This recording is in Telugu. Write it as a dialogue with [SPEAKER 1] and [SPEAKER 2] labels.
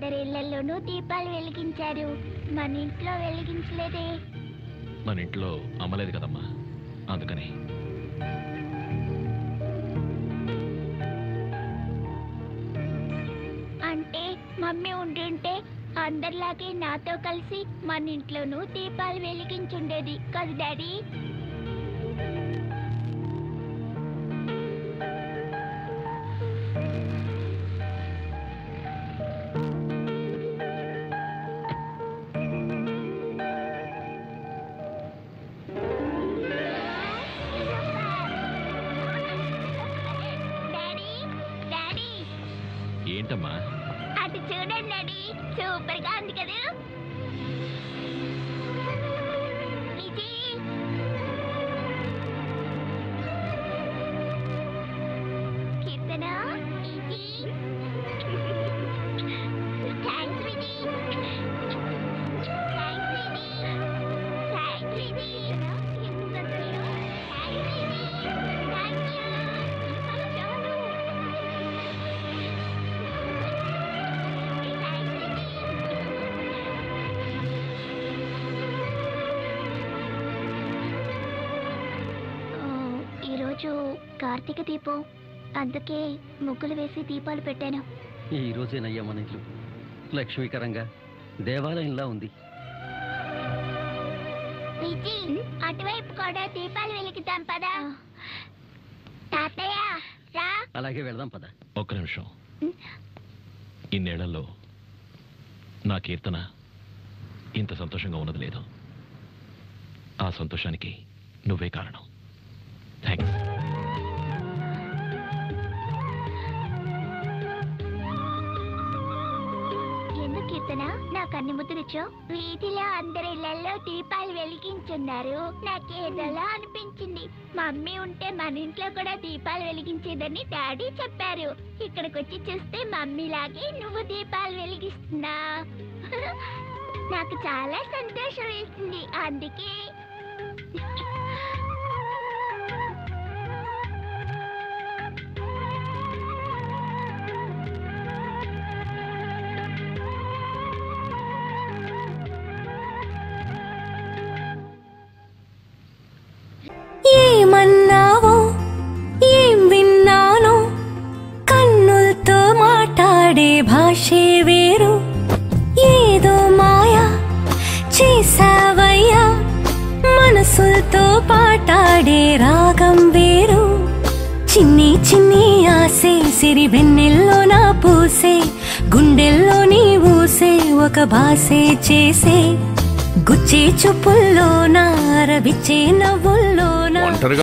[SPEAKER 1] అందరి ఇళ్లలోనూ దీపాలు వెలిగించారు మన ఇంట్లో వెలిగించలేదే
[SPEAKER 2] మన ఇంట్లో అమ్మలేదు కదమ్మా అందుకని
[SPEAKER 1] అంటే మమ్మీ ఉండుంటే అందరిలాగే నాతో కలిసి మన ఇంట్లోనూ దీపాలు వెలిగించుండేది కదా డాడీ డాడీ డాడీ
[SPEAKER 2] ఏంటమ్మా
[SPEAKER 1] అటు చూడండి డాడీ సూపర్ గా ఉంది కదా నిజీ కీర్తన నిజీ thanks Viji thanks Viji thanks Viji ఎంత సంతోషం థ్యాంక్స్ విజీ థ్యాంక్ యూ ఈరోజు కార్తీక దీపం అందుకే ముగ్గులు వేసి దీపాలు పెట్టాను
[SPEAKER 3] ఈ రోజేనయ్యా మన ఇల్లు లక్ష్మీకరంగా దేవాలయంలా ఉంది
[SPEAKER 1] విజి అటువైపు కూడా దీపాలు వెలిగిద్దాం పదా తాతయ్య రా
[SPEAKER 3] అలాగే వెళదాం పద
[SPEAKER 2] ఒక్క నిమిషం ఇన్నేళ్లలో నా కీర్తన ఇంత సంతోషంగా ఉన్నది లేదు ఆ సంతోషానికి నువ్వే కారణం థ్యాంక్స్
[SPEAKER 1] ఎందుకు కీర్తన నాకు అన్ని ముద్దులిచ్చో వీధిలో అందరి ఇళ్లలో దీపాలు వెలిగించున్నారు నాకేదోలా అనిపించింది మమ్మీ ఉంటే మన ఇంట్లో కూడా దీపాలు వెలిగించేదని డాడీ చెప్పారు ఇక్కడికి వచ్చి చూస్తే మమ్మీలాగే నువ్వు దీపాలు వెలిగిస్తున్నా నాకు చాలా సంతోషం వేసింది అందుకే
[SPEAKER 4] ఏమన్నావో ఏం విన్నానో కన్నులతో మాట్లాడే భాషే వేరు ఏదో మాయా చేసావయ్యా మనసులతో పాటాడే రాగం వేరు చిన్ని చిన్ని ఆసే సిరి వెన్నెల్లో నా పూసే గుండెల్లో నీ ఊసే ఒక భాసే చేసే గుచ్చే చూపుల్లో నా రవిచ్చే నవ్వుల్లో నా